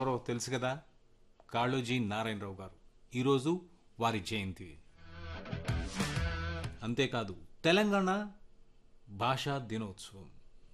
ఎవరో తెలుసు కదా కాళోజీ నారాయణరావు గారు ఈరోజు వారి జయంతి అంతేకాదు తెలంగాణ భాషా దినోత్సవం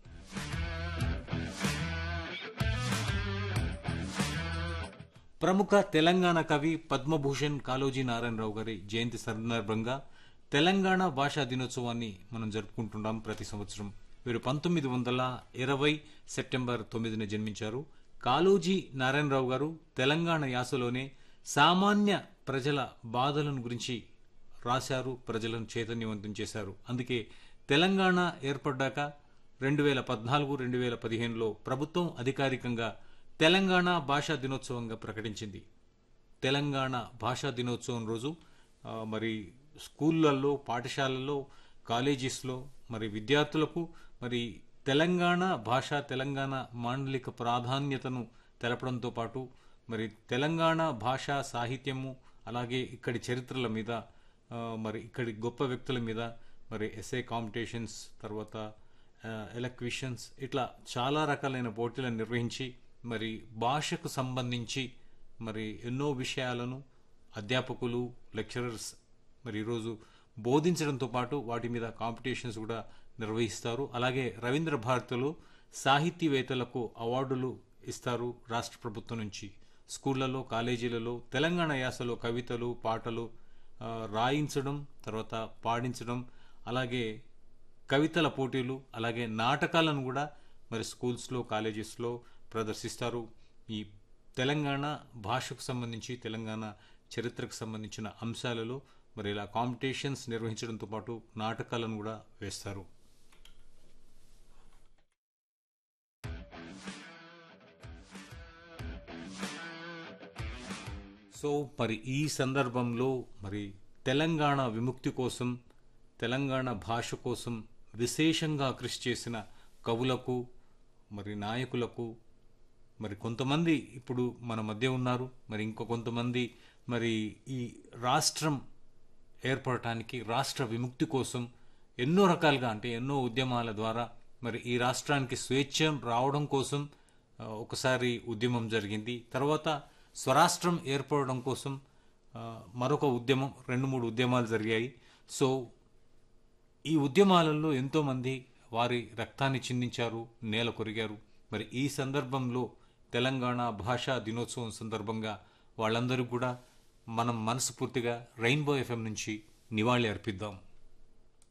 ప్రముఖ తెలంగాణ కవి పద్మభూషణ్ కాళోజీ నారాయణరావు గారి జయంతి సందర్భంగా తెలంగాణ భాషా దినోత్సవాన్ని మనం జరుపుకుంటున్నాం ప్రతి సంవత్సరం వీరు పంతొమ్మిది వందల ఇరవై సెప్టెంబర్ తొమ్మిదిన జన్మించారు కాళోజీ నారాయణరావు గారు తెలంగాణ యాసలోనే సామాన్య ప్రజల బాధలను గురించి రాశారు ప్రజలను చైతన్యవంతం చేశారు అందుకే తెలంగాణ ఏర్పడ్డాక రెండు వేల పద్నాలుగు రెండు వేల పదిహేనులో ప్రభుత్వం అధికారికంగా తెలంగాణ భాషా దినోత్సవంగా ప్రకటించింది తెలంగాణ భాషా దినోత్సవం రోజు ఆ, మరి స్కూళ్ళల్లో పాఠశాలల్లో కాలేజెస్లో మరి విద్యార్థులకు మరి తెలంగాణ భాష తెలంగాణ మాండలిక ప్రాధాన్యతను తెలపడంతో పాటు మరి తెలంగాణ భాష సాహిత్యము అలాగే ఇక్కడి చరిత్రల మీద ఆ, మరి ఇక్కడి గొప్ప వ్యక్తుల మీద మరి ఎస్ఏ కాంపిటీషన్స్ తర్వాత ఎలక్విషన్స్ ఇట్లా చాలా రకాలైన పోటీలను నిర్వహించి మరి భాషకు సంబంధించి మరి ఎన్నో విషయాలను అధ్యాపకులు లెక్చరర్స్ మరి ఈరోజు బోధించడంతో పాటు వాటి మీద కాంపిటీషన్స్ కూడా నిర్వహిస్తారు అలాగే రవీంద్ర భారతిలో సాహితీవేత్తలకు అవార్డులు ఇస్తారు రాష్ట్ర ప్రభుత్వం నుంచి స్కూళ్లలో కాలేజీలలో తెలంగాణ యాసలో కవితలు పాటలు ఆ, రాయించడం తర్వాత పాడించడం అలాగే కవితల పోటీలు అలాగే నాటకాలను కూడా మరి స్కూల్స్లో కాలేజెస్లో ప్రదర్శిస్తారు ఈ తెలంగాణ భాషకు సంబంధించి తెలంగాణ చరిత్రకు సంబంధించిన అంశాలలో మరి ఇలా కాంపిటీషన్స్ నిర్వహించడంతో పాటు నాటకాలను కూడా వేస్తారు సో మరి ఈ సందర్భంలో మరి తెలంగాణ విముక్తి కోసం తెలంగాణ భాష కోసం విశేషంగా కృషి చేసిన కవులకు మరి నాయకులకు మరి కొంతమంది ఇప్పుడు మన మధ్య ఉన్నారు మరి ఇంకో కొంతమంది మరి ఈ రాష్ట్రం ఏర్పడటానికి రాష్ట్ర విముక్తి కోసం ఎన్నో రకాలుగా అంటే ఎన్నో ఉద్యమాల ద్వారా మరి ఈ రాష్ట్రానికి స్వేచ్ఛ రావడం కోసం ఆ, ఒకసారి ఉద్యమం జరిగింది తర్వాత స్వరాష్ట్రం ఏర్పడడం కోసం ఆ, మరొక ఉద్యమం రెండు మూడు ఉద్యమాలు జరిగాయి సో ఈ ఉద్యమాలలో ఎంతోమంది వారి రక్తాన్ని చిందించారు నేల కొరిగారు మరి ఈ సందర్భంలో తెలంగాణ భాషా దినోత్సవం సందర్భంగా వాళ్ళందరూ కూడా మనం మనస్ఫూర్తిగా రెయిన్బో ఎఫ్ఎం నుంచి నివాళి అర్పిద్దాం